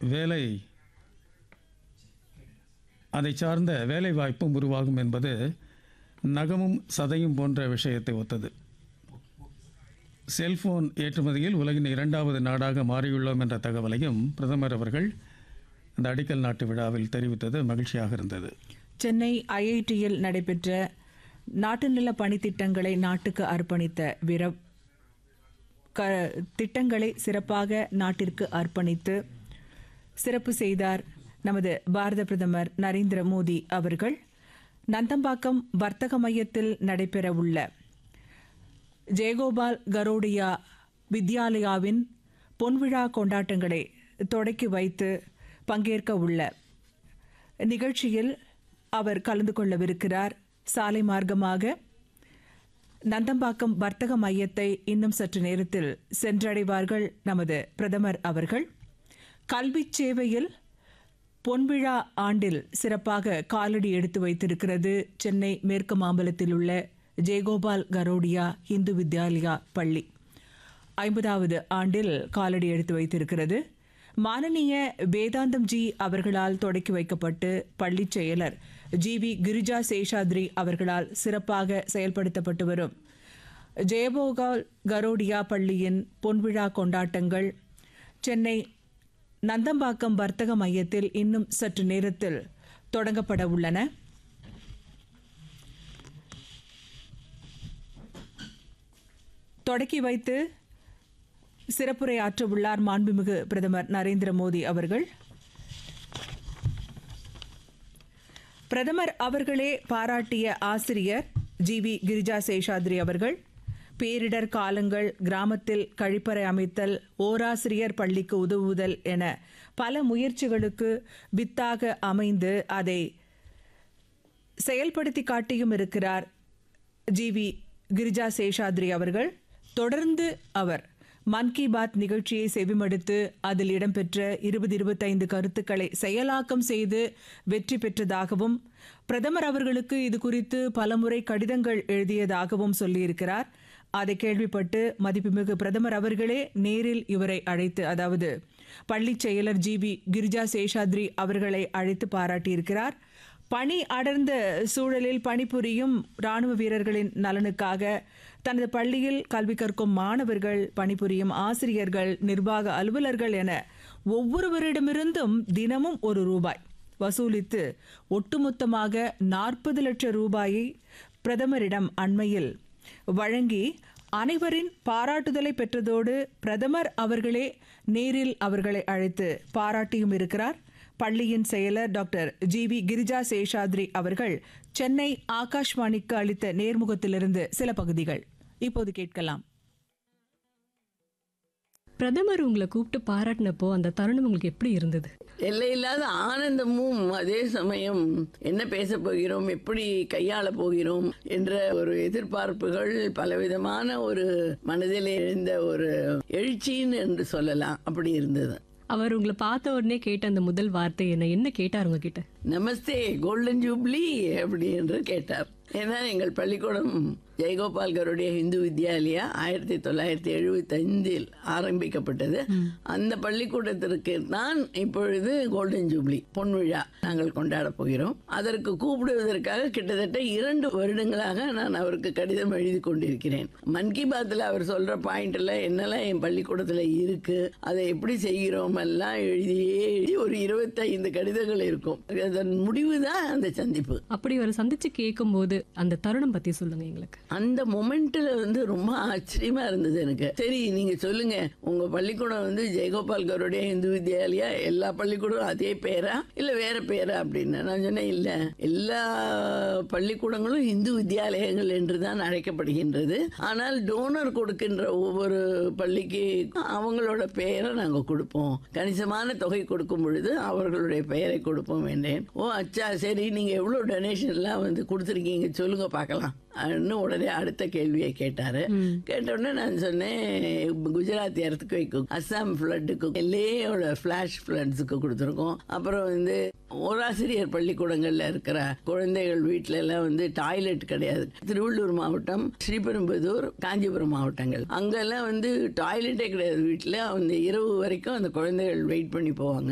வேலை அதை சார்ந்த வேலை வாய்ப்பும் உருவாகும் என்பது நகமும் சதையும் போன்ற விஷயத்தை ஒத்தது செல்போன் ஏற்றுமதியில் உலகின் இரண்டாவது நாடாக மாறியுள்ளோம் என்ற தகவலையும் பிரதமர் அவர்கள் இந்த அடிக்கல் நாட்டு விழாவில் தெரிவித்தது மகிழ்ச்சியாக இருந்தது சென்னை ஐஐடியில் நடைபெற்ற நாட்டு நில பணித்திட்டங்களை நாட்டுக்கு அர்ப்பணித்த வீர க திட்டங்களை சிறப்பாக நாட்டிற்கு அர்ப்பணித்து சிறப்பு செய்தார் நமது பாரத பிரதமர் நரேந்திர மோடி அவர்கள் நந்தம்பாக்கம் வர்த்தக மையத்தில் நடைபெறவுள்ள ஜெயகோபால் கரோடியா வித்யாலயாவின் பொன்விழா கொண்டாட்டங்களை தொடக்கி வைத்து பங்கேற்க உள்ள நிகழ்ச்சியில் அவர் கலந்து கொள்ளவிருக்கிறார் சாலை மார்க்கமாக நந்தம்பாக்கம் வர்த்தக மையத்தை இன்னும் சற்று நேரத்தில் சென்றடைவார்கள் நமது பிரதமர் அவர்கள் கல்விச் சேவையில் பொன்விழா ஆண்டில் சிறப்பாக காலடி எடுத்து வைத்திருக்கிறது சென்னை மேற்கு மாம்பலத்தில் உள்ள ஜெயகோபால் கரோடியா இந்து வித்யாலயா பள்ளி ஐம்பதாவது ஆண்டில் காலடி எடுத்து வைத்திருக்கிறது மானனீய வேதாந்தம் ஜி அவர்களால் தொடக்கி வைக்கப்பட்டு பள்ளி செயலர் ஜி வி கிரிஜா சேஷாத்ரி அவர்களால் சிறப்பாக செயல்படுத்தப்பட்டு வரும் ஜெயபோகால் கரோடியா பள்ளியின் பொன்விழா கொண்டாட்டங்கள் சென்னை நந்தம்பாக்கம் வர்த்தக மையத்தில் இன்னும் சற்று நேரத்தில் தொடங்கப்பட உள்ளன தொடக்கி வைத்து சிறப்புரை ஆற்ற உள்ளார் மாண்புமிகு பிரதமர் நரேந்திர மோடி அவர்கள் பிரதமர் அவர்களே பாராட்டிய ஆசிரியர் ஜி வி கிரிஜா சேஷாத்ரி அவர்கள் பேரிடர் காலங்கள் கிராமத்தில் கழிப்பறை அமைத்தல் ஓராசிரியர் பள்ளிக்கு உதவுதல் என பல முயற்சிகளுக்கு வித்தாக அமைந்து அதை செயல்படுத்தி காட்டியும் இருக்கிறார் ஜி வி கிரிஜா சேஷாத்ரி அவர்கள் தொடர்ந்து அவர் மன் கி பாத் நிகழ்ச்சியை செவிமடுத்து அதில் இடம்பெற்ற இருபது இருபத்தைந்து கருத்துக்களை செயலாக்கம் செய்து வெற்றி பெற்றதாகவும் பிரதமர் அவர்களுக்கு இது குறித்து பலமுறை கடிதங்கள் எழுதியதாகவும் சொல்லியிருக்கிறார் அதை கேள்விப்பட்டு மதிப்புமிகு பிரதமர் அவர்களே நேரில் இவரை அழைத்து அதாவது பள்ளி செயலர் ஜி வி கிரிஜா சேஷாத்ரி அவர்களை அழைத்து பாராட்டியிருக்கிறார் பணி அடர்ந்த சூழலில் பணிபுரியும் ராணுவ வீரர்களின் நலனுக்காக தனது பள்ளியில் கல்வி கற்கும் மாணவர்கள் பணிபுரியும் ஆசிரியர்கள் நிர்வாக அலுவலர்கள் என ஒவ்வொருவரிடமிருந்தும் தினமும் ஒரு ரூபாய் வசூலித்து ஒட்டுமொத்தமாக நாற்பது லட்சம் ரூபாயை பிரதமரிடம் அண்மையில் வழங்கி அனைவரின் பாராட்டுதலை பெற்றதோடு பிரதமர் அவர்களே நேரில் அவர்களை அழைத்து பாராட்டியும் இருக்கிறார் பள்ளியின் செயலர் doctor G V Girija Seshadri அவர்கள் சென்னை ஆகாஷ்வாணிக்கு அளித்த நேர்முகத்திலிருந்து சில பகுதிகள் இப்போது கேட்கலாம் பிரதமர் உங்களை கூப்பிட்டு பாராட்டினப்போ அந்த தருணம் உங்களுக்கு எப்படி இருந்தது எல்லையில்லாத ஆனந்தமும் அதே சமயம் என்ன பேச போகிறோம் எப்படி கையாள போகிறோம் என்ற ஒரு எதிர்பார்ப்புகள் பலவிதமான ஒரு மனதில் எழுந்த ஒரு எழுச்சின்னு என்று சொல்லலாம் அப்படி இருந்தது அவர் உங்களை பார்த்த உடனே கேட்ட அந்த முதல் வார்த்தை என்ன என்ன கேட்டார் உங்ககிட்ட நமஸ்தே கோல்டன் ஜூப்ளி அப்படி என்று கேட்டார் ஏன்னா எங்கள் பள்ளிக்கூடம் ஜெயகோபால் கருடைய இந்து வித்யாலயா ஆயிரத்தி தொள்ளாயிரத்தி எழுபத்தி ஐந்தில் ஆரம்பிக்கப்பட்டது அந்த பள்ளிக்கூடத்திற்கு தான் இப்பொழுது கோல்டன் ஜூப்ளி பொன்விழா நாங்கள் கொண்டாட போகிறோம் அதற்கு கூப்பிடுவதற்காக கிட்டத்தட்ட இரண்டு வருடங்களாக நான் அவருக்கு கடிதம் எழுதி கொண்டிருக்கிறேன் மன் கி பாத்தில் அவர் சொல்ற பாயிண்ட்ல என்னெல்லாம் என் பள்ளிக்கூடத்தில் இருக்கு அதை எப்படி செய்கிறோம் எல்லாம் எழுதியே எழுதி ஒரு இருபத்தைந்து கடிதங்கள் இருக்கும் அதன் முடிவு தான் அந்த சந்திப்பு அப்படி ஒரு சந்திச்சு கேட்கும்போது அந்த தருணம் பத்தி சொல்லுங்க எங்களுக்கு அந்த மொமெண்ட்ல வந்து ரொம்ப ஆச்சரியமா இருந்தது எனக்கு சரி நீங்க சொல்லுங்க உங்க பள்ளிக்கூடம் வந்து ஜெயகோபால் கருடைய இந்து வித்யாலயா எல்லா பள்ளிக்கூடம் அதே பேரா இல்ல வேற பேரா அப்படின்னு நான் சொன்னேன் இல்ல எல்லா பள்ளிக்கூடங்களும் இந்து வித்யாலயங்கள் என்று தான் அழைக்கப்படுகின்றது ஆனால் டோனர் கொடுக்கின்ற ஒவ்வொரு பள்ளிக்கு அவங்களோட பெயரை நாங்க கொடுப்போம் கணிசமான தொகை கொடுக்கும் பொழுது அவர்களுடைய பெயரை கொடுப்போம் என்றேன் ஓ அச்சா சரி நீங்க எவ்வளவு டொனேஷன் எல்லாம் வந்து கொடுத்துருக்கீங்க சொல்லுங்க பார்க்கலாம் அப்படின்னு உடனே அடுத்த கேள்வியை கேட்டாரு கேட்ட உடனே நான் சொன்னேன் குஜராத் எர்த்துக்கு அஸ்ஸாம் ஃப்ளட்டுக்கு எல்லையோட ஃபிளாஷ் ஃப்ளட்ஸுக்கு கொடுத்துருக்கோம் அப்புறம் வந்து ஓராசிரியர் பள்ளிக்கூடங்கள்ல இருக்கிற குழந்தைகள் வீட்டுல எல்லாம் வந்து டாய்லெட் கிடையாது திருவள்ளூர் மாவட்டம் ஸ்ரீபெரும்புதூர் காஞ்சிபுரம் மாவட்டங்கள் அங்கெல்லாம் வந்து டாய்லெட்டே கிடையாது வீட்டுல அந்த இரவு வரைக்கும் அந்த குழந்தைகள் வெயிட் பண்ணி போவாங்க